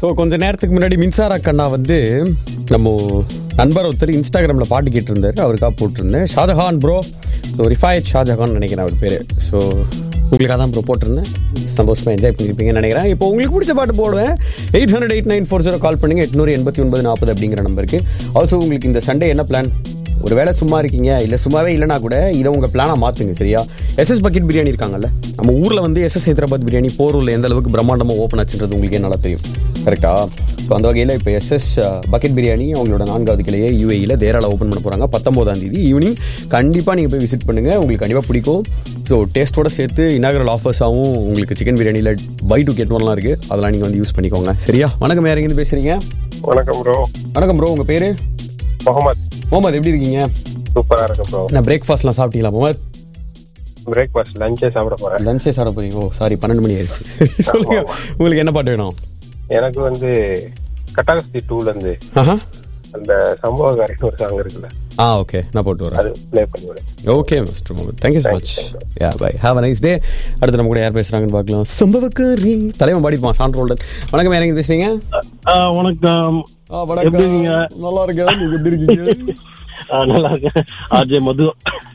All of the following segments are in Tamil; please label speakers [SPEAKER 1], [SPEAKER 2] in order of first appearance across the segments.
[SPEAKER 1] ஸோ கொஞ்ச நேரத்துக்கு முன்னாடி மின்சார கண்ணா வந்து நம்ம நண்பர் ஒருத்தர் இன்ஸ்டாகிராமில் பாட்டு கேட்டிருந்தாரு அவருக்காக போட்டிருந்தேன் ஷாஜஹான் ப்ரோ ஸோ ரிஃபாயத் ஷாஜஹான் நினைக்கிறேன் அவர் பேர் ஸோ உங்களுக்காக தான் ப்ரோ போட்டிருந்தேன் சந்தோஷமாக என்ஜாய் பண்ணியிருப்பீங்கன்னு நினைக்கிறேன் இப்போ உங்களுக்கு பிடிச்ச பாட்டு போடுவேன் eight hundred eight nine four zero call பண்ணுங்க எட்நூறு எண்பத்தி ஒன்பது நாற்பது அப்படிங்கிற நம்பருக்கு ஆல்சோ உங்களுக்கு இந்த சண்டே என்ன பிளான் ஒரு வேளை சும்மா இருக்கீங்க இல்லை சும்மாவே இல்லைனா கூட இதை உங்கள் பிளானாக மாற்றுங்க சரியா எஸ்எஸ் பக்கெட் பிரியாணி இருக்காங்கல்ல நம்ம ஊரில் வந்து எஸ்எஸ் ஹைதராபாத் பிரியாணி போரூரில் எந்த அளவுக்கு பிரம்மாண்டமாக ஓப்பன் ஆச்சுன்றது உங்களுக்கு நல்லா தெரியும் கரெக்டா ஸோ அந்த வகையில் இப்போ எஸ்எஸ் பக்கெட் பிரியாணி அவங்களோட நான்காவது கிளையை யூஏயில் தேரால ஓப்பன் பண்ண போகிறாங்க பத்தொம்போதாம் தேதி ஈவினிங் கண்டிப்பாக நீங்கள் போய் விசிட் பண்ணுங்கள் உங்களுக்கு கண்டிப்பாக பிடிக்கும் ஸோ டேஸ்ட்டோட சேர்த்து இனாகரல் ஆஃபர்ஸாகவும் உங்களுக்கு சிக்கன் பிரியாணியில் பை டு கெட் ஒன்லாம் இருக்குது அதெல்லாம் நீங்கள் வந்து யூஸ் பண்ணிக்கோங்க சரியா வணக்கம் யார் எங்கேருந்து பேசுகிறீங்க
[SPEAKER 2] வணக்கம் ப்ரோ
[SPEAKER 1] வணக்கம் ப்ரோ உங்கள் பேர்
[SPEAKER 2] முகமது
[SPEAKER 1] முகமது எப்படி இருக்கீங்க
[SPEAKER 2] சூப்பரா இருக்கு ப்ரோ
[SPEAKER 1] என்ன பிரேக்ஃபாஸ்ட்லாம் சாப்பிட்டீங்களா முகமது
[SPEAKER 2] பிரேக்ஃபாஸ்ட் லஞ்சே சாப்பிட போறேன்
[SPEAKER 1] லஞ்சே சாப்பிட போறீங்க ஓ சாரி பன்னெண்டு மணி ஆயிடுச்சு சொல்லுங்க உங்களுக்கு என்ன பாட்டு வேணும்
[SPEAKER 2] எனக்கு வந்து கட்டாகஸ்தி டூல இருந்து
[SPEAKER 1] ஆஹா
[SPEAKER 2] அந்த சம்பவகாரின்னு ஒரு சாங் இருக்குல்ல
[SPEAKER 1] ஆ ஓகே நான் போட்டு வரேன்
[SPEAKER 2] அது ப்ளே பண்ணி விடு
[SPEAKER 1] okay mister Mohammed thank you so much
[SPEAKER 2] Thank you, thank
[SPEAKER 1] ya bye have a nice day அடுத்து நம்ம கூட யார் பேசுறாங்கன்னு பார்க்கலாம் சம்பவக்காரி தலைவன் பாடிப்பான் சான் ரோல்டர் வணக்கம் யார் எங்க பேசுறீங்க
[SPEAKER 3] ஆ, வணக்கம்
[SPEAKER 1] ஆ, வணக்கம்
[SPEAKER 3] எப்படி இருக்கீங்க?
[SPEAKER 1] நல்லா இருக்கேன் நீங்க எப்படி இருக்கீங்க
[SPEAKER 3] ஆ, நல்லா இருக்கேன் ஆர்ஜே மது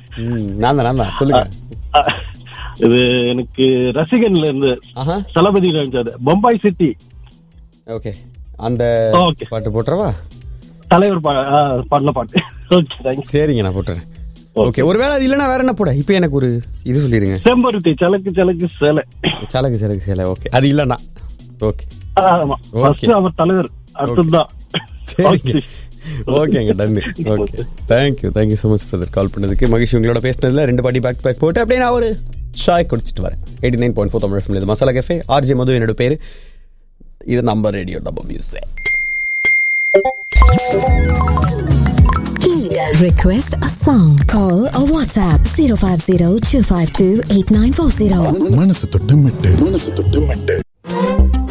[SPEAKER 1] ம் நான் தான் நான் தான் சொல்லுங்க
[SPEAKER 3] ஆ, இது எனக்கு ரசிகன்ல இருந்து
[SPEAKER 1] ஆஹா
[SPEAKER 3] தளபதி நடிச்சது பம்பாய் சிட்டி
[SPEAKER 1] ஓகே அந்த
[SPEAKER 3] Okay.
[SPEAKER 1] பாட்டு போட்டுறவா
[SPEAKER 3] தலைவர் பா- ஆ, பாடின பாட்டு ஓகே தேங்க்ஸ்
[SPEAKER 1] சரிங்க நான் போட்டுறேன் ஓகே ஒருவேளை அது இல்லைன்னா வேற என்ன போட இப்போ எனக்கு ஒரு இது சொல்லிடுங்க
[SPEAKER 3] செம்பருத்தி சலக்கு சலக்கு சேலை
[SPEAKER 1] சலக்கு சலக்கு சேலை ஓகே அது இல்லைண்ணா ஓகே
[SPEAKER 3] ஆ, ஆமா
[SPEAKER 1] Okay.
[SPEAKER 3] ஃபர்ஸ்ட் அவர் தலைவர் அடுத்ததுதான்
[SPEAKER 1] சரிங்க ஓகேங்க done okay thank you thank you so much brother call பண்ணதுக்கு மகிழ்ச்சி உங்களோட பேசினதுல ரெண்டு பாட்டி பேக் பேக் போட்டு அப்படியே நான் ஒரு ஷாய் குடிச்சிட்டு வரேன் eighty nine point four Tamil FM இது மசாலா கேஃபே ஆர்ஜே மது என்னோட பேர் இது நம்ம ரேடியோ டப்பா music
[SPEAKER 4] Request a song. Call or WhatsApp 050 252 8940.
[SPEAKER 5] மனசு தொட்டு மெட்டு மனசு தொட்டு மெட்டு